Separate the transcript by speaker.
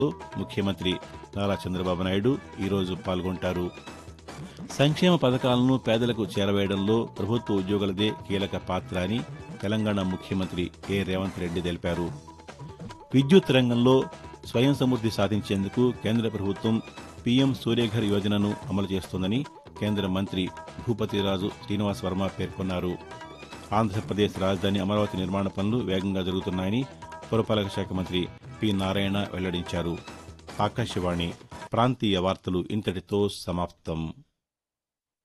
Speaker 1: ముఖ్యమంత్రి నారా చంద్రబాబు నాయుడు ఈరోజు పాల్గొంటారు సంక్షేమ పథకాలను పేదలకు చేరవేయడంలో ప్రభుత్వ ఉద్యోగులదే కీలక పాత్ర అని తెలంగాణ ముఖ్యమంత్రి ఏ రేవంత్ రెడ్డి తెలిపారు విద్యుత్ రంగంలో స్వయం సమృద్ది సాధించేందుకు కేంద్ర ప్రభుత్వం పీఎం సూర్యఘర్ యోజనను అమలు చేస్తోందని కేంద్ర మంత్రి భూపతిరాజు శ్రీనివాస్ వర్మ పేర్కొన్నారు ఆంధ్రప్రదేశ్ రాజధాని అమరావతి నిర్మాణ పనులు వేగంగా జరుగుతున్నాయని పురపాలక శాఖ మంత్రి పి నారాయణ వెల్లడించారు ఆకాశవాణి ప్రాంతీయ వార్తలు ఇంతటితో సమాప్తం